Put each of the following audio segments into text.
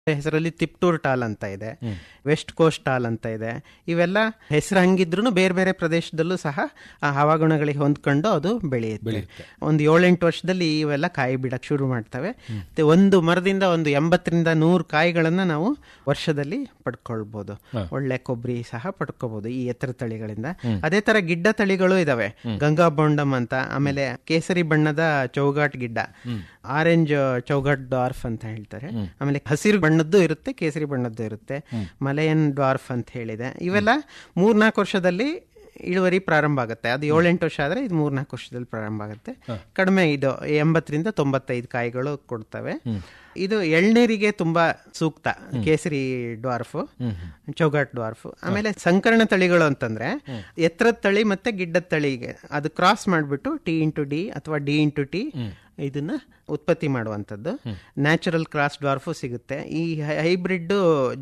ಹೆಸರಲ್ಲಿ ತಿಪ್ಟೂರ್ ಟಾಲ್ ಅಂತ ಇದೆ ವೆಸ್ಟ್ ಕೋಸ್ಟ್ ಟಾಲ್ ಅಂತ ಇದೆ ಇವೆಲ್ಲ ಹೆಸರು ಹಂಗಿದ್ರು ಬೇರೆ ಬೇರೆ ಪ್ರದೇಶದಲ್ಲೂ ಸಹ ಆ ಹವಾಗುಣಗಳಿಗೆ ಹೊಂದ್ಕೊಂಡು ಅದು ಬೆಳೆಯುತ್ತೆ ಒಂದು ಏಳೆಂಟು ವರ್ಷದಲ್ಲಿ ಇವೆಲ್ಲ ಕಾಯಿ ಬಿಡಕ್ ಶುರು ಮಾಡ್ತವೆ ಮತ್ತೆ ಒಂದು ಮರದಿಂದ ಒಂದು ಎಂಬತ್ತರಿಂದ ನೂರು ಕಾಯಿಗಳನ್ನ ನಾವು ವರ್ಷದಲ್ಲಿ ಪಡ್ಕೊಳ್ಬಹುದು ಒಳ್ಳೆ ಕೊಬ್ಬರಿ ಸಹ ಪಡ್ಕೋಬಹುದು ಈ ಎತ್ತರ ತಳಿಗಳಿಂದ ಅದೇ ತರ ಗಿಡ್ಡ ತಳಿಗಳು ಇದಾವೆ ಗಂಗಾ ಬೊಂಡಮ್ ಅಂತ ಆಮೇಲೆ ಕೇಸರಿ ಬಣ್ಣದ ಚೌಗಾಟ್ ಗಿಡ್ಡ ಆರೆಂಜ್ ಚೌಗಾಟ್ ಡಾರ್ಫ್ ಅಂತ ಹೇಳ್ತಾರೆ ಆಮೇಲೆ ಹಸಿರು ಬಣ್ಣದ್ದು ಇರುತ್ತೆ ಕೇಸರಿ ಬಣ್ಣದ್ದು ಇರುತ್ತೆ ಮಲಯನ್ ಡಾರ್ಫ್ ಅಂತ ಹೇಳಿದೆ ಇವೆಲ್ಲ ಮೂರ್ನಾಲ್ಕು ವರ್ಷದಲ್ಲಿ ಇಳುವರಿ ಪ್ರಾರಂಭ ಆಗುತ್ತೆ ಅದು ಏಳೆಂಟು ವರ್ಷ ಆದ್ರೆ ಇದು ಮೂರ್ನಾಲ್ಕು ವರ್ಷದಲ್ಲಿ ಪ್ರಾರಂಭ ಆಗುತ್ತೆ ಕಡಿಮೆ ಇದು ಎಂಬತ್ತರಿಂದ ತೊಂಬತ್ತೈದು ಕಾಯಿಗಳು ಕೊಡ್ತವೆ ಇದು ಎಳ್ನೀರಿಗೆ ತುಂಬಾ ಸೂಕ್ತ ಕೇಸರಿ ಡ್ವಾರ್ಫ್ ಚೌಗಾಟ್ ಡ್ವಾರ್ಫ್ ಆಮೇಲೆ ಸಂಕರಣ ತಳಿಗಳು ಅಂತಂದ್ರೆ ಎತ್ತರದ ತಳಿ ಮತ್ತೆ ಗಿಡ್ಡದ ತಳಿಗೆ ಅದು ಕ್ರಾಸ್ ಮಾಡ್ಬಿಟ್ಟು ಟಿ ಇಂಟು ಡಿ ಅಥವಾ ಡಿ ಇಂಟು ಟಿ ಇದನ್ನ ಉತ್ಪತ್ತಿ ಮಾಡುವಂಥದ್ದು ನ್ಯಾಚುರಲ್ ಕ್ರಾಸ್ ಡ್ವಾರ್ಫು ಸಿಗುತ್ತೆ ಈ ಹೈಬ್ರಿಡ್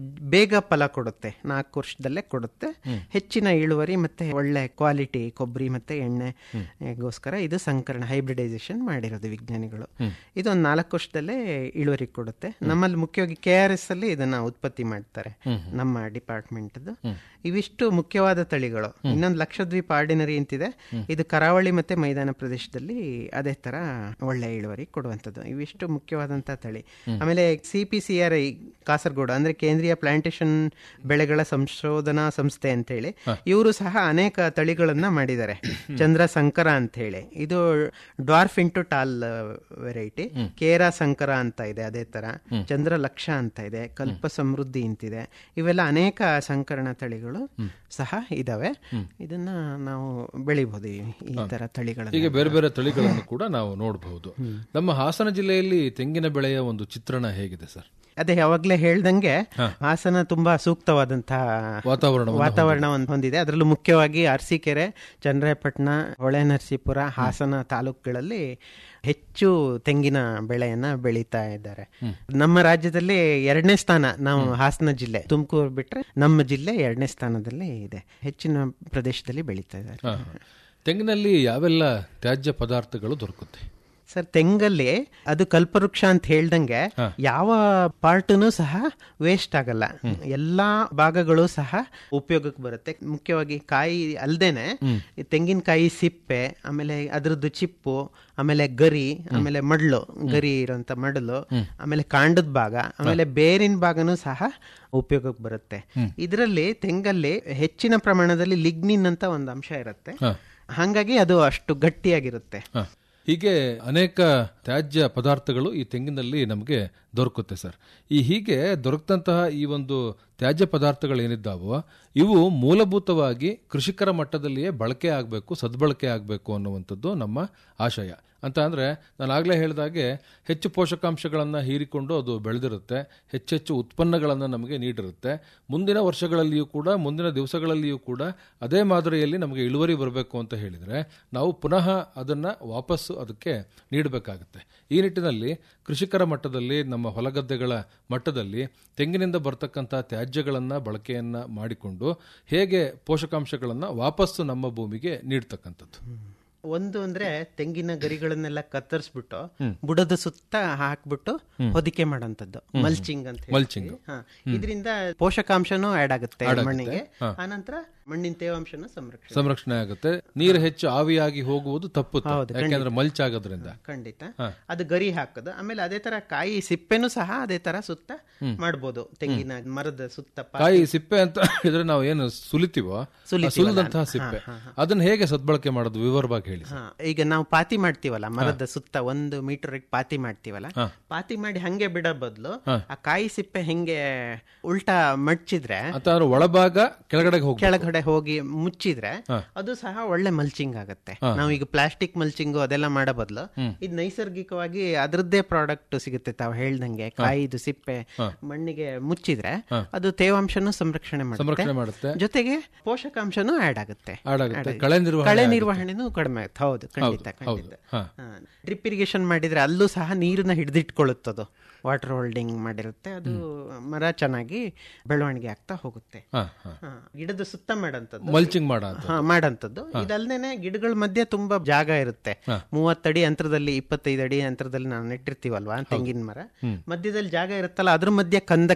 ಬೇಗ ಫಲ ಕೊಡುತ್ತೆ ನಾಲ್ಕು ವರ್ಷದಲ್ಲೇ ಕೊಡುತ್ತೆ ಹೆಚ್ಚಿನ ಇಳುವರಿ ಮತ್ತೆ ಒಳ್ಳೆ ಕ್ವಾಲಿಟಿ ಕೊಬ್ಬರಿ ಮತ್ತೆ ಎಣ್ಣೆಗೋಸ್ಕರ ಇದು ಸಂಕರಣ ಹೈಬ್ರಿಡೈಸೇಷನ್ ಮಾಡಿರೋದು ವಿಜ್ಞಾನಿಗಳು ಇದು ಒಂದು ನಾಲ್ಕು ವರ್ಷದಲ್ಲೇ ಇಳುವರಿ ಕೊಡುತ್ತೆ ನಮ್ಮಲ್ಲಿ ಮುಖ್ಯವಾಗಿ ಕೆ ಆರ್ ಎಸ್ ಅಲ್ಲಿ ಇದನ್ನ ಉತ್ಪತ್ತಿ ಮಾಡ್ತಾರೆ ನಮ್ಮ ಡಿಪಾರ್ಟ್ಮೆಂಟ್ ಇವಿಷ್ಟು ಮುಖ್ಯವಾದ ತಳಿಗಳು ಇನ್ನೊಂದು ಲಕ್ಷದ್ವೀಪ ಆರ್ಡಿನರಿ ಅಂತಿದೆ ಇದು ಕರಾವಳಿ ಮತ್ತೆ ಮೈದಾನ ಪ್ರದೇಶದಲ್ಲಿ ಅದೇ ತರ ಒಳ್ಳೆ ಇಳುವರಿ ಕೊಡುವಂಥದ್ದು ಇವಿಷ್ಟು ಮುಖ್ಯವಾದಂತಹ ತಳಿ ಆಮೇಲೆ C P C R I Kasaragod ಅಂದ್ರೆ ಕೇಂದ್ರೀಯ ಪ್ಲಾಂಟೇಶನ್ ಬೆಳೆಗಳ ಸಂಶೋಧನಾ ಸಂಸ್ಥೆ ಅಂತ ಹೇಳಿ ಇವರು ಸಹ ಅನೇಕ ತಳಿಗಳನ್ನ ಮಾಡಿದ್ದಾರೆ ಚಂದ್ರ ಸಂಕರ ಅಂತ ಹೇಳಿ ಇದು ಡ್ವಾರ್ಫ್ ಇಂಟು ಟಾಲ್ ವೆರೈಟಿ ಕೇರ ಸಂಕರ ಅಂತ ಇದೆ ಅದೇ ತರ ಚಂದ್ರ ಲಕ್ಷ ಅಂತ ಇದೆ ಕಲ್ಪ ಸಮೃದ್ಧಿ ಅಂತಿದೆ ಇವೆಲ್ಲ ಅನೇಕ ಸಂಕರಣ ತಳಿಗಳು ಸಹ ಇದಾವೆ ಇದನ್ನ ನಾವು ಬೆಳಿಬಹುದು ಈ- ಈ ತರ ತಳಿಗಳನ್ನ ಹೀಗೆ ಬೇರೆ ಬೇರೆ ತಳಿಗಳನ್ನು ಕೂಡ ನಾವು ನೋಡಬಹುದು ನಮ್ಮ ಹಾಸನ ಜಿಲ್ಲೆಯಲ್ಲಿ ತೆಂಗಿನ ಬೆಳೆಯ ಒಂದು ಚಿತ್ರಣ ಹೇಗಿದೆ ಸರ್ ಅದೇ ಯಾವಾಗ್ಲೇ ಹೇಳ್ದಂಗೆ ಹಾಸನ ತುಂಬಾ ಸೂಕ್ತವಾದಂತಹ ವಾತಾವರಣ ವಾತಾವರಣವನ್ನು ಹೊಂದಿದೆ ಅದರಲ್ಲೂ ಮುಖ್ಯವಾಗಿ ಅರಸೀಕೆರೆ ಚನ್ನರಾಯಪಟ್ಟಣ ಹೊಳೆನರಸೀಪುರ ಹಾಸನ ತಾಲೂಕುಗಳಲ್ಲಿ ಹೆಚ್ಚು ತೆಂಗಿನ ಬೆಳೆಯನ್ನ ಬೆಳೀತಾ ಇದ್ದಾರೆ ನಮ್ಮ ರಾಜ್ಯದಲ್ಲಿ ಎರಡನೇ ಸ್ಥಾನ ನಾವು ಹಾಸನ ಜಿಲ್ಲೆ ತುಮಕೂರು ಬಿಟ್ರೆ ನಮ್ಮ ಜಿಲ್ಲೆ ಎರಡನೇ ಸ್ಥಾನದಲ್ಲಿ ಇದೆ ಹೆಚ್ಚಿನ ಪ್ರದೇಶದಲ್ಲಿ ಬೆಳೀತಾ ಇದ್ದಾರೆ ತೆಂಗಿನಲ್ಲಿ ಯಾವೆಲ್ಲ ತ್ಯಾಜ್ಯ ಪದಾರ್ಥಗಳು ದೊರಕುತ್ತೆ ಸರ್ ತೆಂಗಲ್ಲಿ ಅದು ಕಲ್ಪವೃಕ್ಷ ಅಂತ ಹೇಳ್ದಂಗೆ ಯಾವ ಪಾರ್ಟನು ಸಹ ವೇಸ್ಟ್ ಆಗಲ್ಲ ಎಲ್ಲಾ ಭಾಗಗಳು ಸಹ ಉಪಯೋಗಕ್ಕೆ ಬರುತ್ತೆ ಮುಖ್ಯವಾಗಿ ಕಾಯಿ ಅಲ್ದೇನೆ ಈ ತೆಂಗಿನಕಾಯಿ ಸಿಪ್ಪೆ ಆಮೇಲೆ ಅದ್ರದ್ದು ಚಿಪ್ಪು ಆಮೇಲೆ ಗರಿ ಆಮೇಲೆ ಮಡ್ಲು ಗರಿ ಇರೋಂಥ ಮಡಲು ಆಮೇಲೆ ಕಾಂಡದ ಭಾಗ ಆಮೇಲೆ ಬೇರಿನ ಭಾಗನೂ ಸಹ ಉಪಯೋಗಕ್ಕೆ ಬರುತ್ತೆ ಇದರಲ್ಲಿ ತೆಂಗಲ್ಲಿ ಹೆಚ್ಚಿನ ಪ್ರಮಾಣದಲ್ಲಿ ಲಿಗ್ನಿನ್ ಅಂತ ಒಂದು ಅಂಶ ಇರುತ್ತೆ ಹಾಗಾಗಿ ಅದು ಅಷ್ಟು ಗಟ್ಟಿಯಾಗಿರುತ್ತೆ ಹ. ಹೀಗೆ ಅನೇಕ ತ್ಯಾಜ್ಯ ಪದಾರ್ಥಗಳು ಈ ತೆಂಗಿನಲ್ಲಿ ನಮಗೆ ದೊರಕುತ್ತೆ ಸರ್ ಈ ಹೀಗೆ ದೊರಕದಂತಹ ಈ ಒಂದು ತ್ಯಾಜ್ಯ ಪದಾರ್ಥಗಳು ಏನಿದ್ದಾವೋ ಇವು ಮೂಲಭೂತವಾಗಿ ಕೃಷಿಕರ ಮಟ್ಟದಲ್ಲಿಯೇ ಬಳಕೆ ಆಗಬೇಕು ಸದ್ಬಳಕೆ ಆಗಬೇಕು ಅನ್ನುವಂಥದ್ದು ನಮ್ಮ ಆಶಯ ಅಂತ ಅಂದ್ರೆ ನಾನು ಆಗ್ಲೇ ಹೇಳಿದಾಗೆ ಹೆಚ್ಚು ಪೋಷಕಾಂಶಗಳನ್ನು ಹೀರಿಕೊಂಡು ಅದು ಬೆಳೆದಿರುತ್ತೆ ಹೆಚ್ಚೆಚ್ಚು ಉತ್ಪನ್ನಗಳನ್ನು ನಮಗೆ ನೀಡಿರುತ್ತೆ ಮುಂದಿನ ವರ್ಷಗಳಲ್ಲಿಯೂ ಕೂಡ ಮುಂದಿನ ದಿವಸಗಳಲ್ಲಿಯೂ ಕೂಡ ಅದೇ ಮಾದರಿಯಲ್ಲಿ ನಮಗೆ ಇಳುವರಿ ಬರಬೇಕು ಅಂತ ಹೇಳಿದರೆ ನಾವು ಪುನಃ ಅದನ್ನು ವಾಪಸ್ಸು ಅದಕ್ಕೆ ನೀಡಬೇಕಾಗುತ್ತೆ ಈ ನಿಟ್ಟಿನಲ್ಲಿ ಕೃಷಿಕರ ಮಟ್ಟದಲ್ಲಿ ನಮ್ಮ ಹೊಲಗದ್ದೆಗಳ ಮಟ್ಟದಲ್ಲಿ ತೆಂಗಿನಿಂದ ಬರ್ತಕ್ಕಂಥ ತ್ಯಾಜ್ಯಗಳನ್ನು ಬಳಕೆಯನ್ನು ಮಾಡಿಕೊಂಡು ಹೇಗೆ ಪೋಷಕಾಂಶಗಳನ್ನು ವಾಪಸ್ಸು ನಮ್ಮ ಭೂಮಿಗೆ ನೀಡ್ತಕ್ಕಂಥದ್ದು ಒಂದು ಅಂದ್ರೆ ತೆಂಗಿನ ಗರಿಗಳನ್ನೆಲ್ಲ ಕತ್ತರಿಸ್ಬಿಟ್ಟು ಬುಡದ ಸುತ್ತ ಹಾಕ್ಬಿಟ್ಟು ಹೊದಿಕೆ ಮಾಡೋಂಥದ್ದು ಮಲ್ಚಿಂಗ್ ಅಂತ ಹೇಳಿ. ಮಲ್ಚಿಂಗ್. ಹಾ. ಇದರಿಂದ ಪೋಷಕಾಂಶನೂ ಆಡ್ ಆಗುತ್ತೆ ಮಣ್ಣಿಗೆ ಆನಂತರ ಮಣ್ಣಿನ ತೇವಾಂಶನ ಸಂರಕ್ಷಣೆ ಸಂರಕ್ಷಣೆ ಆಗುತ್ತೆ ನೀರು ಹೆಚ್ಚು ಆವಿಯಾಗಿ ಹೋಗುವುದು ತಪ್ಪುತ್ತೆ ಯಾಕೆಂದ್ರೆ ಮಲ್ಚ್ ಆಗೋದ್ರಿಂದ ಖಂಡಿತ ಅದು ಗರಿ ಹಾಕೋದು ಆಮೇಲೆ ಅದೇ ತರ ಕಾಯಿ ಸಿಪ್ಪೆನೂ ಸಹ ಅದೇ ತರ ಸುತ್ತ ಮಾಡ್ಬೋದು ತೆಂಗಿನ ಮರದ ಸುತ್ತ ಪಾ- ಕಾಯಿ ಸಿಪ್ಪೆ ಅಂತ ಹೇಳಿದ್ರೆ ನಾವು ಏನು ಸುಲಿತೀವೋ ಆ ಸುಲಿದಂತಹ ಸಿಪ್ಪೆ ಅದನ್ನ ಹೇಗೆ ಸದ್ಬಳಕೆ ಮಾಡೋದು ವಿವರವಾಗಿ ಹೇಳಿ ಸರ್. ಹಾ, ಈಗ ನಾವು ಪಾತಿ ಮಾಡ್ತೀವಲ್ಲ ಮರದ ಸುತ್ತ ಒಂದು ಮೀಟರ್ ಪಾತಿ ಮಾಡ್ತೀವಲ್ಲ ಪಾತಿ ಮಾಡಿ ಹಂಗೆ ಬಿಡೋ ಬದಲು ಆ ಕಾಯಿ ಸಿಪ್ಪೆ ಹೆಂಗೆ ಉಲ್ಟಾ ಮಡ್ಚಿದ್ರೆ ಅಥವಾ ಅದ್ರ ಒಳಭಾಗ ಕೆಳಗಡೆಗೆ ಹೋಗಿ ಕೆಳಗಡೆ ಹೋಗಿ ಮುಚ್ಚಿದ್ರೆ ಅದು ಸಹ ಒಳ್ಳೆ ಮಲ್ಚಿಂಗ್ ಆಗುತ್ತೆ ನಾವು ಈಗ ಪ್ಲಾಸ್ಟಿಕ್ ಮಲ್ಚಿಂಗ್ ಅದೆಲ್ಲ ಮಾಡೋ ಬದಲು ಇದು ನೈಸರ್ಗಿಕವಾಗಿ ಅದ್ರದ್ದೇ ಪ್ರಾಡಕ್ಟ್ ಸಿಗುತ್ತೆ ತಾವು ಹೇಳ್ದಂಗೆ ಕಾಯಿದು ಸಿಪ್ಪೆ ಮಣ್ಣಿಗೆ ಮುಚ್ಚಿದ್ರೆ ಅದು ತೇವಾಂಶನೂ ಸಂರಕ್ಷಣೆ ಮಾಡುತ್ತೆ ಸಂರಕ್ಷಣೆ ಮಾಡುತ್ತೆ ಜೊತೆಗೆ ಪೋಷಕಾಂಶನೂ ಆಡ್ ಆಗುತ್ತೆ ಆಡ್ ಆಗುತ್ತೆ ಕಳೆ ನಿರ್ವಹಣೆ ಕಳೆ ನಿರ್ವಹಣೆನೂ ಕಡಿಮೆ ಆಗುತ್ತೆ ಹೌದು ಖಂಡಿತ ಖಂಡಿತ ಹಾ. ಡ್ರಿಪ್ ಇರಿಗೇಷನ್ ಮಾಡಿದ್ರೆ ಅಲ್ಲೂ ಸಹ ನೀರನ್ನ ಹಿಡಿದಿಟ್ಕೊಳ್ಳುತ್ತದು ವಾಟರ್ ಹೋಲ್ಡಿಂಗ್ ಮಾಡಿರುತ್ತೆ ಅದು ಮರ ಚೆನ್ನಾಗಿ ಬೆಳವಣಿಗೆ ಆಗ್ತಾ ಹೋಗುತ್ತೆ ಹಾ, ಹಾ. ಹಾ, ಗಿಡದ ಸುತ್ತ ಮಾಡಂತದ್ದು ಮಲ್ಚಿಂಗ್ ಮಾಡ ಅಂತ ಹಾ ಮಾಡಂತದ್ದು ಇದಲ್ದೇನೆ ಗಿಡಗಳ ಮಧ್ಯೆ ತುಂಬಾ ಜಾಗ ಇರುತ್ತೆ ಮೂವತ್ತಡಿ ಅಂತರದಲ್ಲಿ ಇಪ್ಪತ್ತೈದು ಅಡಿ ಅಂತರದಲ್ಲಿ ನಾವು ನೆಟ್ಟಿರ್ತೀವಲ್ವಾ ತೆಂಗಿನ ಮರ ಮಧ್ಯದಲ್ಲಿ ಜಾಗ ಇರುತ್ತಲ್ಲ ಅದ್ರ ಮಧ್ಯೆ ಕಂದ